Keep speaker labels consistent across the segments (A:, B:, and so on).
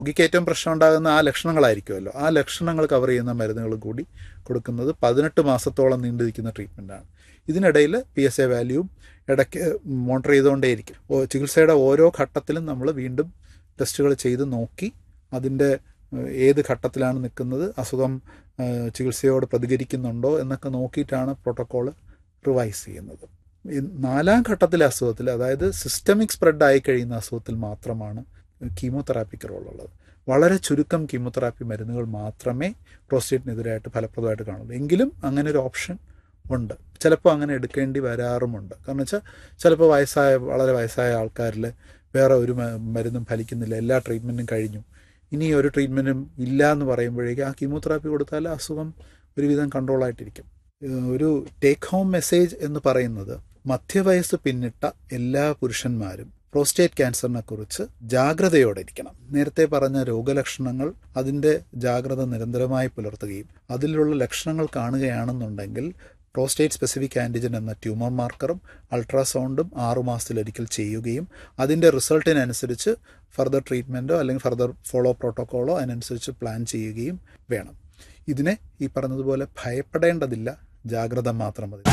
A: രോഗിക്ക് ഏറ്റവും പ്രശ്നം ഉണ്ടാകുന്ന ആ ലക്ഷണങ്ങളായിരിക്കുമല്ലോ ആ ലക്ഷണങ്ങൾ കവർ ചെയ്യുന്ന മരുന്നുകൾ കൂടി കൊടുക്കുന്നത് പതിനെട്ട് മാസത്തോളം നീണ്ടു നിൽക്കുന്ന ട്രീറ്റ്മെൻറ്റാണ് ഇതിനിടയിൽ പി എസ് എ വാല്യൂവും ഇടയ്ക്ക് മോണിറ്റർ ചെയ്തുകൊണ്ടേയിരിക്കും ഓ- ചികിത്സയുടെ ഓരോ ഘട്ടത്തിലും നമ്മൾ വീണ്ടും ടെസ്റ്റുകൾ ചെയ്ത് നോക്കി അതിൻ്റെ ഏഹ്, ഏത് ഘട്ടത്തിലാണ് നിൽക്കുന്നത് അസുഖം ഏഹ്, ചികിത്സയോട് പ്രതികരിക്കുന്നുണ്ടോ എന്നൊക്കെ നോക്കിയിട്ടാണ് പ്രോട്ടോക്കോൾ റിവൈസ് ചെയ്യുന്നത് ഈ നാലാം ഘട്ടത്തിലെ അസുഖത്തിൽ അതായത് സിസ്റ്റമിക് സ്പ്രെഡ് ആയി കഴിയുന്ന അസുഖത്തിൽ മാത്രമാണ് കീമോതെറാപ്പിക്ക് റോളുള്ളത് വളരെ ചുരുക്കം കീമോതെറാപ്പി മരുന്നുകൾ മാത്രമേ പ്രോസ്റ്റേറ്റിനെതിരായിട്ട് ഫലപ്രദമായിട്ട് കാണുള്ളൂ എങ്കിലും അങ്ങനെ ഒരു ഓപ്ഷൻ ഉണ്ട് ചിലപ്പോൾ അങ്ങനെ എടുക്കേണ്ടി വരാറുമുണ്ട് കാരണം വെച്ചാൽ ചിലപ്പോൾ വയസ്സായ വളരെ വയസ്സായ ആൾക്കാരിൽ വേറെ ഒരു മ- മരുന്നും ഫലിക്കുന്നില്ല എല്ലാ ട്രീറ്റ്മെൻറ്റും കഴിഞ്ഞു ഇനി ഒരു ട്രീറ്റ്മെൻറ്റും ഇല്ല എന്ന് പറയുമ്പോഴേക്കും ആ കീമോതെറാപ്പി കൊടുത്താൽ അസുഖം ഒരുവിധം കൺട്രോളായിട്ടിരിക്കും ഏഹ് ഒരു ടേക്ക് ഹോം മെസ്സേജ് എന്ന് പറയുന്നത് മധ്യവയസ്സ് പിന്നിട്ട എല്ലാ പുരുഷന്മാരും പ്രോസ്റ്റേറ്റ് ക്യാൻസറിനെ കുറിച്ച് ജാഗ്രതയോടെ ഇരിക്കണം നേരത്തെ പറഞ്ഞ രോഗലക്ഷണങ്ങൾ അതിൻ്റെ ജാഗ്രത നിരന്തരമായി പുലർത്തുകയും അതിലുള്ള ലക്ഷണങ്ങൾ കാണുകയാണെന്നുണ്ടെങ്കിൽ പ്രോസ്റ്റേറ്റ് സ്പെസിഫിക് ആൻറ്റിജൻ എന്ന ട്യൂമർ മാർക്കറും അൾട്രാസൗണ്ടും ആറുമാസത്തിലൊരിക്കൽ ചെയ്യുകയും അതിൻ്റെ റിസൾട്ടിനനുസരിച്ച് ഫർദർ ട്രീറ്റ്മെൻറ്റോ അല്ലെങ്കിൽ ഫർദർ ഫോളോ പ്രോട്ടോക്കോളോ അതിനനുസരിച്ച് പ്ലാൻ ചെയ്യുകയും വേണം ഇതിനെ ഈ പറഞ്ഞതുപോലെ ഭയപ്പെടേണ്ടതില്ല ജാഗ്രത മാത്രം മതി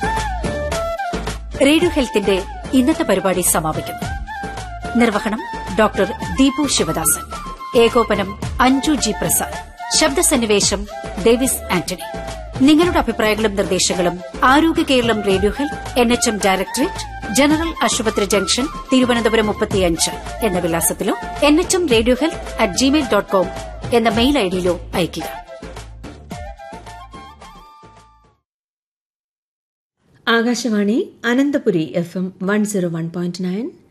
B: റേഡിയോ ഹെൽത്തിന്റെ ഇന്നത്തെ പരിപാടി സമാപിക്കുന്നു നിർവഹണം ഡോക്ടർ ദീപു ശിവദാസൻ ഏകോപനം അഞ്ജു ജി പ്രസാദ് ശബ്ദസന്നിവേശം ഡേവിസ് ആന്റണി നിങ്ങളുടെ അഭിപ്രായങ്ങളും നിർദ്ദേശങ്ങളും Arogya Keralam radio health N H M directorate general ആശുപത്രി ജംഗ്ഷൻ തിരുവനന്തപുരം മുപ്പത്തിയഞ്ച് എന്ന വിലാസത്തിലോ N H M radio health at Gmail dot com എന്ന മെയിൽ ഐഡിയിലോ അയയ്ക്കുക
C: Akashvani Ananthapuri F M one zero one point nine